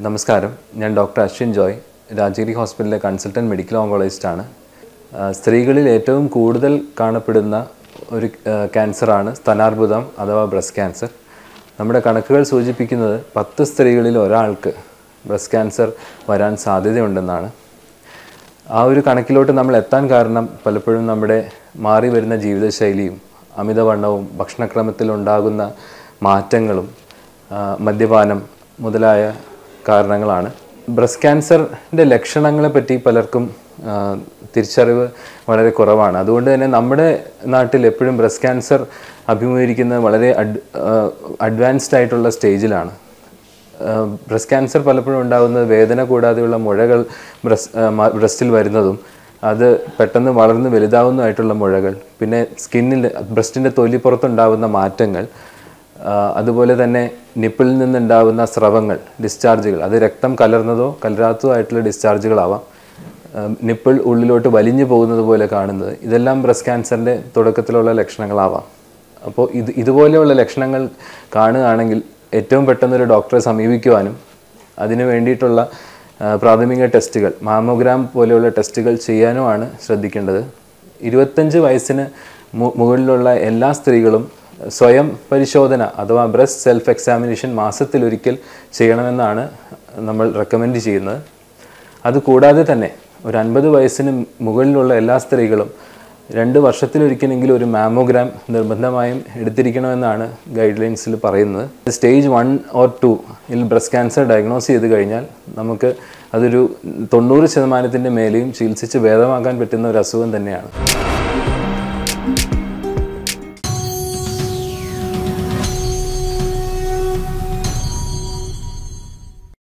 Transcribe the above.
നമസ്കാരം ഞാൻ ഡോക്ടർ അശ്വിൻ ജോയ് രാജഗിരി ഹോസ്പിറ്റലിലെ കൺസൾട്ടൻറ്റ് മെഡിക്കൽ ഓങ്കോളജിസ്റ്റാണ് സ്ത്രീകളിൽ ഏറ്റവും കൂടുതൽ കാണപ്പെടുന്ന ഒരു ആ, ക്യാൻസറാണ് സ്തനാർബുദം അഥവാ ബ്രസ്റ്റ് ക്യാൻസർ നമ്മുടെ കണക്കുകൾ സൂചിപ്പിക്കുന്നത് പത്ത് സ്ത്രീകളിൽ ഒരാൾക്ക് ബ്രസ്റ്റ് ക്യാൻസർ വരാൻ സാധ്യതയുണ്ടെന്നാണ് ആ ഒരു കണക്കിലോട്ട് നമ്മൾ എത്താൻ കാരണം പലപ്പോഴും നമ്മുടെ മാറി വരുന്ന ജീവിതശൈലിയും അമിതവണ്ണവും ഭക്ഷണക്രമത്തിലുണ്ടാകുന്ന മാറ്റങ്ങളും ആ, മദ്യപാനം മുതലായ കാരണങ്ങളാണ് ബ്രസ്റ്റ് ക്യാൻസറിൻ്റെ ലക്ഷണങ്ങളെ പറ്റി പലർക്കും ആ, തിരിച്ചറിവ് വളരെ കുറവാണ് അതുകൊണ്ട് തന്നെ നമ്മുടെ നാട്ടിൽ എപ്പോഴും ബ്രസ്റ്റ് ക്യാൻസർ അഭിമുഖീകരിക്കുന്നത് വളരെ അഡ് അഡ്വാൻസ്ഡ് ആയിട്ടുള്ള സ്റ്റേജിലാണ് ബ്രസ്റ്റ് ക്യാൻസർ പലപ്പോഴും ഉണ്ടാകുന്നത് വേദന കൂടാതെയുള്ള മുഴകൾ ബ്രസ്റ്റ് ബ്രസ്റ്റിൽ വരുന്നതും അത് പെട്ടെന്ന് വളർന്ന് വലുതാവുന്നതായിട്ടുള്ള മുഴകൾ പിന്നെ സ്കിന്നിൽ ബ്രസ്റ്റിൻ്റെ തൊലിപ്പുറത്തുണ്ടാകുന്ന മാറ്റങ്ങൾ ആ, അതുപോലെ തന്നെ നിപ്പിളിൽ നിന്നുണ്ടാകുന്ന സ്രവങ്ങൾ ഡിസ്ചാർജുകൾ അത് രക്തം കലർന്നതോ കലരാത്തതോ ആയിട്ടുള്ള ഡിസ്ചാർജുകളാവാം നിപ്പിൾ ഉള്ളിലോട്ട് വലിഞ്ഞു പോകുന്നത് പോലെ കാണുന്നത് ഇതെല്ലാം ബ്രസ്റ്റ് ക്യാൻസറിൻ്റെ തുടക്കത്തിലുള്ള ലക്ഷണങ്ങളാവാം അപ്പോൾ ഇത് ഇതുപോലെയുള്ള ലക്ഷണങ്ങൾ കാണുകയാണെങ്കിൽ ഏറ്റവും പെട്ടെന്ന് ഒരു ഡോക്ടറെ സമീപിക്കുവാനും അതിന് വേണ്ടിയിട്ടുള്ള ആ, പ്രാഥമിക ടെസ്റ്റുകൾ മാമോഗ്രാം പോലെയുള്ള ടെസ്റ്റുകൾ ചെയ്യാനുമാണ് ശ്രദ്ധിക്കേണ്ടത് ഇരുപത്തഞ്ച് വയസ്സിന് മു- മുകളിലുള്ള എല്ലാ സ്ത്രീകളും സ്വയം പരിശോധന അഥവാ ബ്രസ്റ്റ് സെൽഫ് എക്സാമിനേഷൻ മാസത്തിലൊരിക്കൽ ചെയ്യണമെന്നാണ് നമ്മൾ റെക്കമെൻഡ് ചെയ്യുന്നത് അതുകൂടാതെ തന്നെ ഒരു അൻപത് വയസ്സിന് മുകളിലുള്ള എല്ലാ സ്ത്രീകളും രണ്ട് വർഷത്തിലൊരിക്കലെങ്കിലും ഒരു മാമോഗ്രാം നിർബന്ധമായും എടുത്തിരിക്കണമെന്നാണ് ഗൈഡ് ലൈൻസിൽ പറയുന്നത് സ്റ്റേജ് വൺ ഓർ ടു ഇൽ ബ്രസ്റ്റ് ക്യാൻസർ ഡയഗ്നോസ് ചെയ്ത് കഴിഞ്ഞാൽ നമുക്ക് അതൊരു തൊണ്ണൂറ് ശതമാനത്തിൻ്റെ മേലെയും ചികിത്സിച്ച് ഭേദമാക്കാൻ പറ്റുന്ന ഒരു അസുഖം തന്നെയാണ്